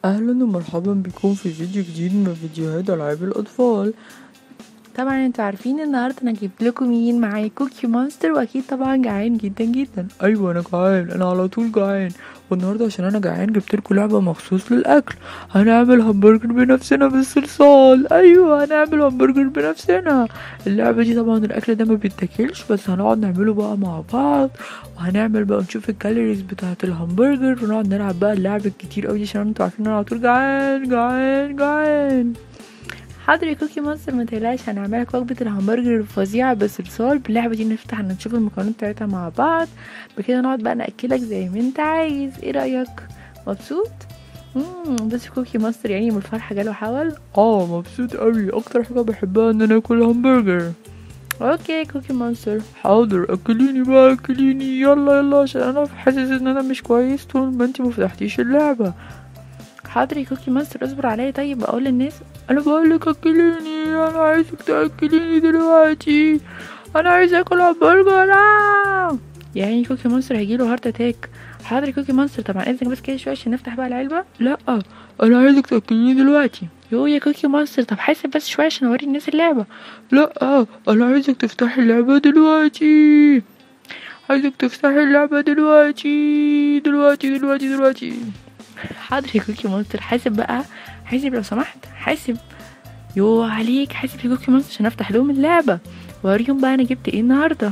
اهلا ومرحبا بكم في فيديو جديد من فيديوهات العاب الاطفال طبعا انتوا عارفين النهارده انا جبت لكم مين معايا كوكي مونستر واكيد طبعا جعان جدا جدا ايوه انا جعان انا على طول جعان والنهارده عشان انا جعان جبت لكم لعبه مخصوص للاكل هنعمل همبرجر بنفسنا بالصلصال ايوه هنعمل همبرجر بنفسنا اللعبه دي طبعا الاكل ده ما بيتاكلش بس هنقعد نعمله بقى مع بعض وهنعمل بقى نشوف الكالوريز بتاعه الهمبرجر ونقعد نلعب بقى اللعب الكتير قوي دي عشان انتوا عارفين انا على طول جعان جعان جعان حاضر يا كوكي مونستر ما تقلقش هنعملك وجبه الهمبرجر الفظيعه بالصلصال باللعبه دي نفتح نشوف المكونات بتاعتها مع بعض بكده نقعد بقى ناكلك زي ما انت عايز ايه رايك مبسوط امم بس كوكي مونستر يعني من الفرحه جاله حول اه مبسوط قوي اكتر حاجه بحبها ان انا اكل همبرجر اوكي كوكي مونستر حاضر اكليني بقى اكليني يلا يلا عشان انا حاسس ان انا مش كويس طول ما انتي مفتحتيش اللعبه حاضر يا كوكي مونستر اصبر عليا طيب اقول للناس انا بقولك اكليني انا عايزك تاكليني دلوقتي انا عايز اكل همبرجر آه! يعني كوكي مونستر هيجيله هارت اتاك حاضر يا كوكي مونستر طبعا اذنك بس كده شويه عشان نفتح بقى العلبه لا انا عايزك تاكليني دلوقتي يو يا كوكي مونستر طب حاسب بس شويه عشان اوري الناس اللعبه لا انا عايزك تفتحي اللعبه دلوقتي عايزك تفتحي اللعبه دلوقتي دلوقتي دلوقتي دلوقتي حاضر يا كوكي مونستر حاسب بقى حاسب لو سمحت حاسب يو عليك حاسب يا كوكي مونستر عشان افتح لهم اللعبه واوريهم بقى انا جبت ايه النهارده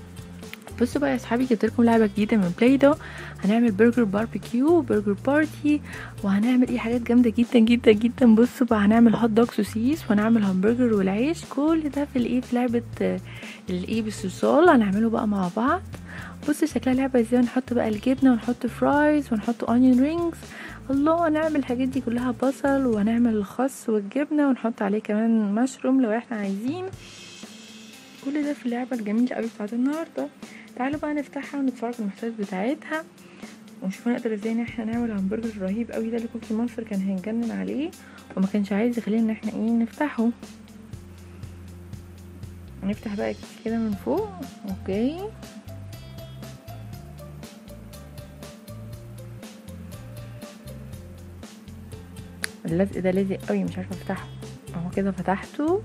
بصوا بقى يا اصحابي جبت لكم لعبه جديده من بلاي دو هنعمل برجر باربيكيو برجر بارتي وهنعمل ايه حاجات جامده جدا جدا جدا بصوا بقى هنعمل هوت دوج سوسيس وهنعمل همبرجر والعيش كل ده في الايه في لعبه الايه بالصلصال هنعمله بقى مع بعض بصوا شكلها لعبه ازاي ونحط بقى الجبنه ونحط فرايز ونحط اونيون رينجز الله هنعمل الحاجات دي كلها بصل وهنعمل الخس والجبنه ونحط عليه كمان مشروم لو احنا عايزين كل ده في اللعبه الجميله قوي بتاعت النهارده تعالوا بقى نفتحها ونتفرج على المحتويات بتاعتها ونشوف هنقدر ازاي ان احنا نعمل همبرجر رهيب قوي ده اللي كوكي مونستر كان هيتجنن عليه وما كانش عايز يخلينا ان احنا ايه نفتحه نفتح بقى كده من فوق اوكي اللزق ده لازق قوي مش عارفه افتحه اهو كده فتحته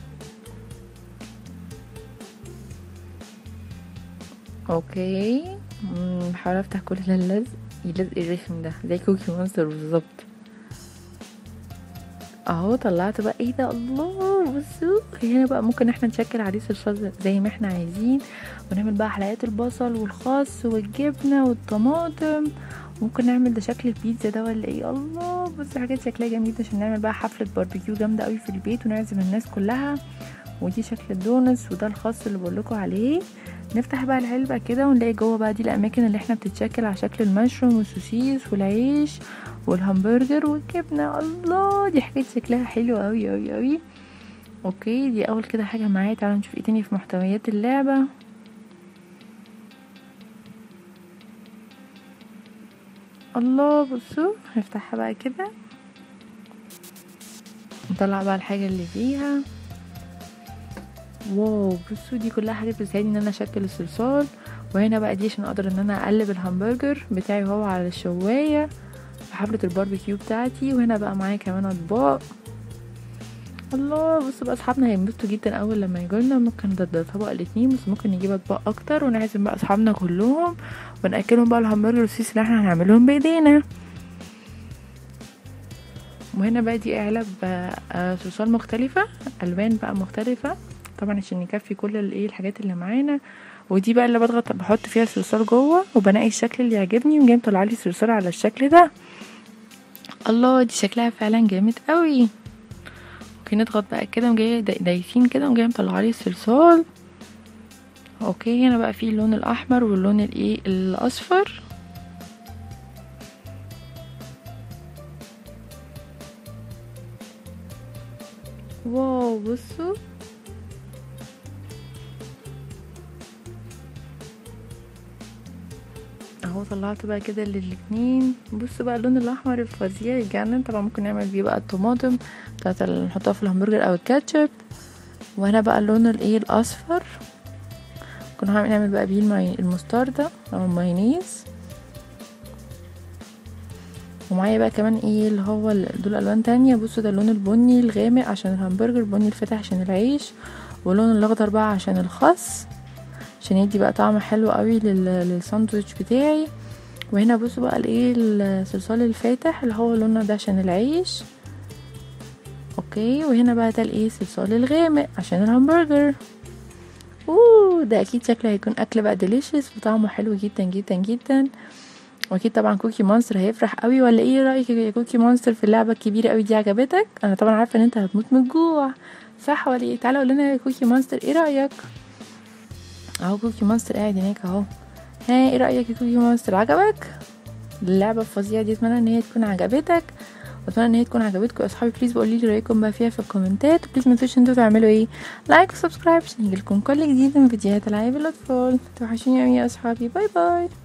اوكي بحاول افتح كل اللزق اللزق الرخم ده زي كوكي مونستر بالظبط اهو طلعت بقى ايه ده الله بصوا هنا بقى ممكن احنا نشكل عليه صلصال زي ما احنا عايزين ونعمل بقى حلقات البصل والخس والجبنه والطماطم ممكن نعمل ده شكل البيتزا ده ولا ايه الله بص حاجات شكلها جميل جدا عشان نعمل بقى حفله باربيكيو جامده قوي في البيت ونعزم الناس كلها ودي شكل الدونتس وده الخاص اللي بقول لكم عليه نفتح بقى العلبة كده ونلاقي جوه بقى دي الأماكن اللي احنا بتتشكل على شكل المشروم والسوسيس والعيش والهمبرجر والجبنة الله دي حاجات شكلها حلو أوي أوي أوي اوكي دي أول كده حاجة معايا تعالوا نشوف ايه تاني في محتويات اللعبة الله بصوا هنفتحها بقى كده نطلع بقى الحاجة اللي فيها واو بصوا دي كلها حاجات بتساعدني ان انا اشكل الصلصال وهنا بقى دي عشان اقدر ان انا اقلب الهمبرجر بتاعي وهو على الشوايه في حفله الباربيكيو بتاعتي وهنا بقى معايا كمان اطباق الله بصوا بقى اصحابنا هينبسطوا جدا اول لما يجولنا ممكن ده, ده طبق الاتنين بس ممكن نجيب اطباق اكتر ونعزم بقى اصحابنا كلهم وناكلهم بقى الهمبرجر والسوسيس اللي احنا هنعملهم بايدينا وهنا بقى دي علب صلصال مختلفه الوان بقى مختلفه طبعا عشان يكفي كل الايه الحاجات اللي معانا ودي بقى اللي بضغط بحط فيها الصلصال جوه وبنقي الشكل اللي يعجبني وجاي مطلع لي صلصال على الشكل ده الله دي شكلها فعلا جامد قوي اوكي نضغط بقى كده وجاي دايسين كده وجاي مطلع لي الصلصال اوكي هنا بقى فيه اللون الاحمر واللون الايه الاصفر واو بصوا اهو طلعت بقى كده للاتنين بصوا بقى اللون الاحمر الفظيع يجنن طبعا ممكن نعمل بيه بقى الطماطم بتاعت اللي نحطها في الهمبرجر او الكاتشب وهنا بقى اللون الايه الاصفر كنا هنعمل بقى بيه المستردة او المايونيز ومعايا بقى كمان ايه اللي هو ال- دول الوان تانية بصوا ده اللون البني الغامق عشان الهمبرجر البني الفاتح عشان العيش واللون الاخضر بقى عشان الخس عشان يدي بقى طعم حلو قوي لل- للساندوتش بتاعي وهنا بصوا بقى الايه الصلصال الفاتح اللي هو لونه ده عشان العيش اوكي وهنا بقى ده الايه الصلصال الغامق عشان الهمبرجر اوه ده اكيد شكله هيكون اكل بقى ديليشيس وطعمه حلو جدا جدا جدا واكيد طبعا كوكي مونستر هيفرح قوي ولا ايه رايك يا كوكي مونستر في اللعبه الكبيره قوي دي عجبتك انا طبعا عارفه ان انت هتموت من الجوع صح ولا ايه تعالى قول لنا يا كوكي مونستر ايه رايك اهو كوكي مونستر قاعد هناك اهو ها ايه رايك يا كوكي مونستر عجبك اللعبه الفظيعه دي اتمنى ان هي تكون عجبتك واتمنى ان هي تكون عجبتكم يا اصحابي بليز بقولي لي رايكم بقى فيها في الكومنتات وبليز ما تنسوش انتوا تعملوا ايه لايك وسبسكرايب عشان يجيلكم كل جديد من فيديوهات العاب الاطفال توحشوني قوي يا اصحابي باي باي